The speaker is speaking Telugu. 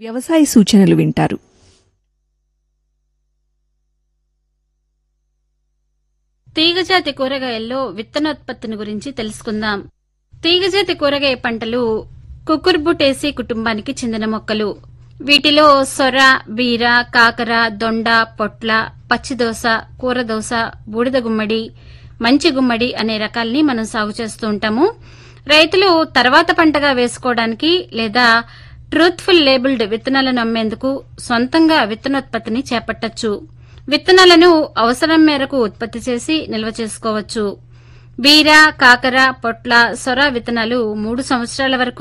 వ్యవసాయ సూచనలు వింటారు తీగజాతి కూరగాయల్లో విత్తనోత్పత్తిని గురించి తెలుసుకుందాం తీగజాతి కూరగాయ పంటలు కుకుర్బుటేసి కుటుంబానికి చెందిన మొక్కలు వీటిలో సొర బీర కాకర దొండ పొట్ల పచ్చిదోస కూరదోస బూడిద గుమ్మడి మంచి గుమ్మడి అనే రకాల్ని మనం సాగు చేస్తూ ఉంటాము రైతులు తర్వాత పంటగా వేసుకోవడానికి లేదా ట్రూత్ఫుల్ లేబుల్డ్ విత్తనాలను అమ్మేందుకు సొంతంగా విత్తనోత్పత్తిని చేపట్టొచ్చు విత్తనాలను అవసరం మేరకు ఉత్పత్తి చేసి నిల్వ చేసుకోవచ్చు బీర కాకర పొట్ల సొర విత్తనాలు మూడు సంవత్సరాల వరకు